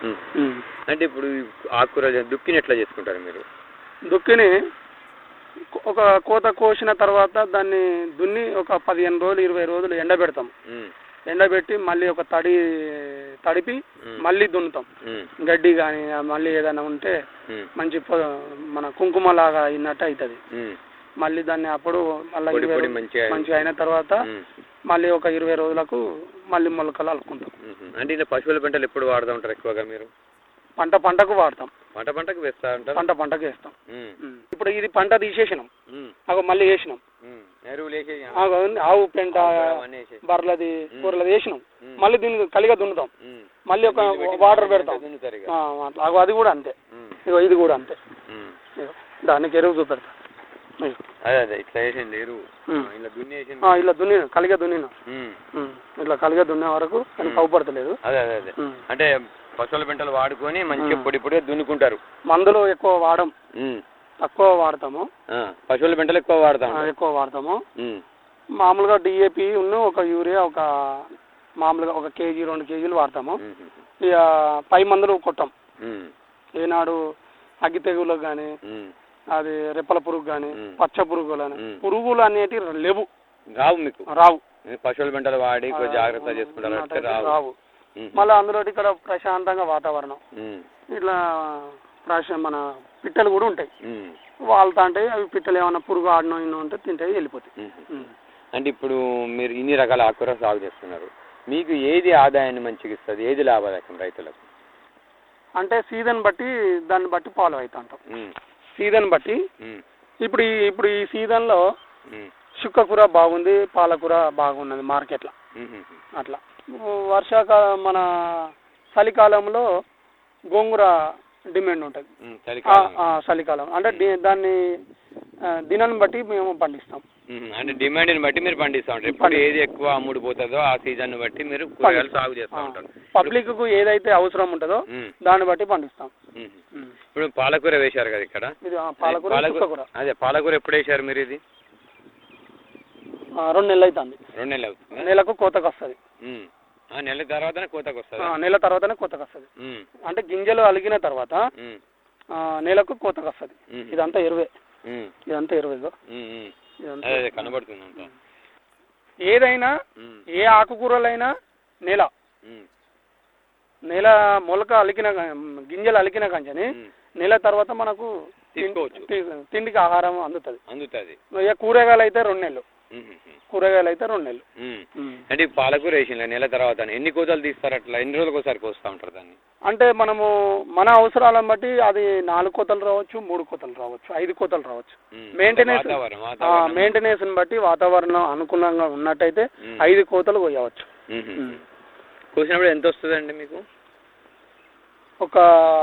ఉమ్. ఉమ్. అంటే ఇప్పుడు ఈ ఆకుకూర దుక్కిని ఎట్లా చేసుకుంటారు మీరు దుక్కిని ఒక కోత కోసిన తర్వాత దాన్ని దున్ని ఒక పదిహేను రోజులు ఇరవై రోజులు ఎండబెడతాం ఉమ్. ఎండబెట్టి మళ్ళీ ఒక తడి తడిపి ఉమ్. మళ్ళీ దున్నుతాం ఉమ్. గడ్డి కానీ మళ్ళీ ఏదైనా ఉంటే ఉమ్. మంచి పొ- మన కుంకుమ లాగా అయినట్టు అవుతుంది ఉమ్. మళ్ళీ దాన్ని అప్పుడు మళ్ళీ పొడి ఇరవై పొడి రోజులు మంచిగా మంచిగా అయిన తర్వాత ఉమ్. మళ్ళీ ఒక ఇరవై రోజులకు మళ్ళీ మొలకలు అల్లుకుంటాం ఉమ్. అంటే ఇలా పశువుల పంటలు ఎప్పుడు వాడుతూ ఉంటారు ఎక్కువగా మీరు పంట పంటకు వాడతాం పంట పంటకు వేస్తా ఉంటారు పంట పంటకు వేస్తాం ఉమ్. ఉమ్. ఇప్పుడు ఇది పంట తీసేసినాం ఉమ్. అగో మళ్ళీ వేసినాం ఉమ్. ఎరువులు వేసేసి ఆగో ఉంది, ఆవు పెంట అవన్నీ వేసేసి బర్రెలది కూరలది వేసినాం ఉమ్. మళ్ళీ దీన్ని కలిగా దున్నుతాం ఉమ్. మళ్ళీ ఒక నీళ్ళు పెట్టి వాటర్ నీళ్ళు పెడతాం దున్నుతారు ఇక. ఆ, అట్లా. అగో అది కూడా అంతే ఉమ్. ఇగో ఇది కూడా అంతే ఉమ్. ఇగో దానికి ఎరువు చూపెడతా ఇగో. అదే అదే ఇట్లా వేసింది ఎరువు ఉమ్. ఆ, ఇలా దున్నేసింది ఆ, ఇలా దున్నిన కలిగా దున్నిన ఉమ్. ఉమ్. ఇట్లా కలిగా దున్నే వరకు అది కవ్వపడతలేదు అదే అదే అదే ఉమ్. అంటే పశువుల పెంటలు వాడుకొని మంచిగా ఉమ్. పొడి పొడిగా దున్నుకుంటారు మందులు ఎక్కువ వాడం ఉమ్. తక్కువ వాడతాము ఆ, పశువుల పెంటలు ఎక్కువ వాడతాం ఆ, ఎక్కువ వాడతాము ఉమ్. మామూలుగా డిఏపి ఉన్న ఒక యూరియా ఒక మామూలుగా ఒక కేజీ రెండు కేజీలు వాడతాము ఉమ్. ఇక పై మందులు కొట్టాం ఉమ్. ఏనాడు అగ్గి తెగులకు కానీ ఉమ్. అది రెప్పల పురుగు కానీ ఉమ్. పచ్చ పురుగులు అని ఉమ్. పురుగులు అనేటివి లేవు రావు మీకు రావు మీరు పశువుల పెంటలు వాడి కొంచెం జాగ్రత్త చేసుకుంటారు ఆ, అంటే రావు రావు ఉమ్. మళ్ళీ అందులో ఇక్కడ ప్రశాంతంగా వాతావరణం ఉమ్. ఇట్లా ప్రశ మన పిట్టలు కూడా ఉంటాయి ఉమ్. వాళ్తా అంటే అవి పిట్టలు ఏమన్నా పురుగు ఆడనో ఇన్నో ఉంటే తింటే వెళ్ళిపోతాయి ఉమ్. ఉమ్. అంటే ఇప్పుడు మీరు ఇన్ని రకాల ఆకుకూర సాగు చేస్తున్నారు మీకు ఏది ఆదాయాన్ని మంచిగా ఇస్తుంది ఏది లాభదాయకం రైతులకు అంటే సీజన్ బట్టి దాన్ని బట్టి ఫాలో అవుతా ఉంటాం ఉమ్. సీజన్ బట్టి ఉమ్. ఇప్పుడు ఈ ఇప్పుడు ఈ సీజన్లో ఉమ్. చుక్కకూర బాగుంది పాలకూర బాగున్నది మార్కెట్లో ఉమ్. అట్లా వర్షాకాలం మన చలికాలంలో గోంగూర డిమాండ్ ఉంటుంది ఉమ్. ఆ, చలికాలం ఆ, చలికాలం అంటే డి- దాన్ని ఆ, దినాన్ని బట్టి మేము పండిస్తాం ఉమ్. అంటే డిమాండ్ని బట్టి మీరు పండిస్తూ ఉంటారు ఇప్పుడు ఏది ఎక్కువ అమ్ముడు పోతుందో ఆ సీజన్ బట్టి మీరు కూరగాయలు సాగు చేస్తూ ఉంటారు పబ్లిక్ కు ఏదైతే అవసరం ఉంటుందో ఉమ్. దాన్ని బట్టి పండిస్తాం ఉమ్. ఉమ్. ఇప్పుడు పాలకూర వేశారు కదా ఇక్కడ ఇది ఆ, పాలకూర చుక్కకూర అదే పాలకూర ఎప్పుడు వేశారు మీరు ఇది ఆ, రెండు నెలలు అవుతుంది రెండు నెలలు అవుతుంది నెలకు కోతకు వస్తుంది ఉమ్. ఆ నెల తర్వాతనే కోతకు వస్తుందా నెల తర్వాతనే కోతకు వస్తుంది ఉమ్. అంటే గింజలు అలిగిన తర్వాత ఉమ్. ఆ, నెలకు కోతకు వస్తుంది ఉమ్. ఇదంతా ఎరువే ఉమ్. ఇదంతా ఎరువే ఇదిగో. ఉమ్. ఉమ్. ఇదంతా అదే అదే కనబడుతుంది అంతా ఏదైనా ఉమ్. ఏ ఆకుకూరలైనా నెల ఉమ్. నెల మొలక అలికిన గా- గింజలు అలికిన కంచని ఉమ్. నెల తర్వాత మనకు తిం- తీసుకోవచ్చు. తి- తిండికి ఆహారం అందుతుంది అందుతుంది ఇక కూరగాయలు అయితే రెండు నెలలు ఉమ్. ఉమ్. కూరగాయలు అయితే రెండు నెలలు ఉమ్. ఉమ్. అంటే ఈ పాలకూర వేసిండ్రు నెల తర్వాత ఎన్ని కోతలు తీస్తారు అట్లా ఎన్ని రోజులకు ఒకసారి కోస్తూ ఉంటారు దాన్ని అంటే మనము మన అవసరాలను బట్టి అది నాలుగు కోతలు రావచ్చు మూడు కోతలు రావచ్చు ఐదు కోతలు రావచ్చు ఉమ్. మెయింటెనెన్స్ వాతావరణం వాతావరణం మెయింటెనెన్స్ బట్టి వాతావరణం అనుకూలంగా ఉన్నట్టయితే ఉమ్. ఐదు కోతలు పోయవచ్చు ఉమ్. ఉమ్. కోసినప్పుడు ఎంత వస్తుందండి మీకు ఒక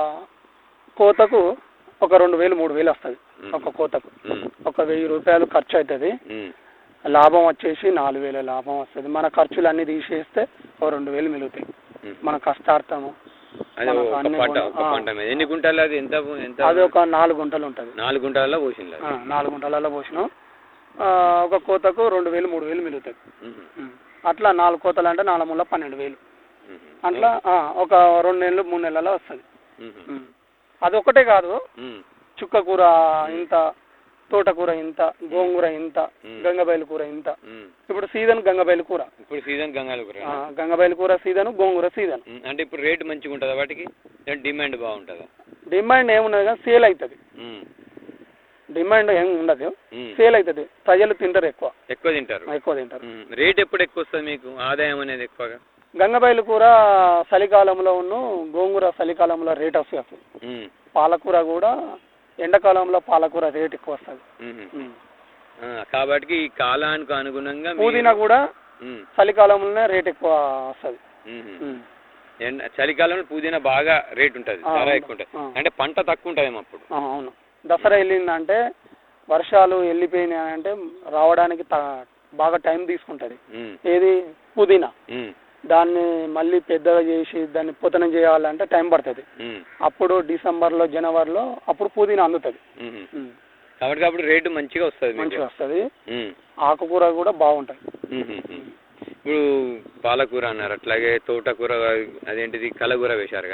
కోతకు ఒక రెండు వేలు మూడు వేలు వస్తుంది ఉమ్. ఒక కోతకు ఉమ్. ఒక వెయ్యి రూపాయలు ఖర్చు అవుతుంది ఉమ్. లాభం వచ్చేసి నాలుగు వేల లాభం వస్తుంది మన ఖర్చులు అన్ని తీసేస్తే ఒక రెండు వేలు మిగులుతాయి ఉమ్. మన కష్టార్థము అది మనకు ఒక అన్ని పంట కూడా- ఒక ఆ. పంట మీద ఎన్ని గుంటలు అది ఎంత ఎంత అది ఒక నాలుగు గుంటలు ఉంటుంది నాలుగు గుంటలలో పోసింది అది నాలుగు గుంటలలో పోసినాం ఆ, ఒక కోతకు రెండు వేలు మూడు వేలు మిగులుతుంది ఉమ్. ఉమ్. అట్లా నాలుగు కోతలు అంటే నాలుగు ముళ్ళ పన్నెండు వేలు ఉమ్. అట్లా ఆ, ఒక రెండు నెలలు మూడు నెలల్లో వస్తుంది ఉమ్. అదొకటే కాదు ఉమ్. చుక్కకూర ఇంత తోటకూర ఇంత గోంగూర ఇంత ఉమ్. గంగబయలు కూర ఇంత ఉమ్. ఇప్పుడు సీజన్ గంగబయలు కూర ఇప్పుడు సీజన్ గంగాలు కూర ఆ, గంగబయలు కూర సీజన్ గోంగూర సీజన్ ఉమ్. అంటే ఇప్పుడు రేటు మంచిగా ఉంటుందా వాటికి లేదంటే డిమాండ్ బాగుంటుందా డిమాండ్ ఏమున్నది కానీ సేల్ అవుతుంది ఉమ్. డిమాండ్ ఏం ఉండదు ఉమ్. సేల్ అవుతుంది ప్రజలు తింటారు ఎక్కువ ఎక్కువ తింటారు ఎక్కువ తింటారు ఉమ్. రేట్ ఎప్పుడు ఎక్కువ వస్తుంది మీకు ఆదాయం అనేది ఎక్కువగా గంగబయలు కూర చలికాలంలో ఉన్న గోంగూర చలికాలంలో రేట్ వస్తుంది ఉమ్. పాలకూర కూడా ఎండాకాలంలో పాలకూర రేట్ ఎక్కువ వస్తుంది ఉమ్. ఆ, కాబట్టి ఈ కాలానికి అనుగుణంగా మీరు- పుదీనా కూడా ఉమ్. చలికాలంలోనే రేట్ ఎక్కువ వస్తుంది ఉమ్. ఎండ చలికాలంలో పుదీనా బాగా రేట్ ఉంటుంది ఆ, చాలా అవును. ఎక్కువ ఉంటుంది ఆ. అంటే పంట తక్కువ ఉంటుందేమో అప్పుడు అవును దసరా వెళ్ళిందంటే వర్షాలు వెళ్ళిపోయినాయంటే రావడానికి త- బాగా టైం తీసుకుంటుంది ఉమ్. ఏది పుదీనా ఉమ్. దాన్ని మళ్ళీ పెద్దగా చేసి దాన్ని పుతనం చేయాలంటే టైం పడుతుంది ఉమ్. అప్పుడు డిసెంబర్లో జనవరిలో అప్పుడు పుదీనా అందుతుంది ఉమ్. కాబట్టి అప్పుడు రేటు మంచిగా వస్తుంది మీకు మంచిగా వస్తుంది ఉమ్. ఆకుకూర కూడా బాగుంటుంది ఉమ్. ఉమ్. ఇప్పుడు పాలకూర అన్నారు అట్లాగే తోటకూర అదేంటిది కలగూర వేశారు కదా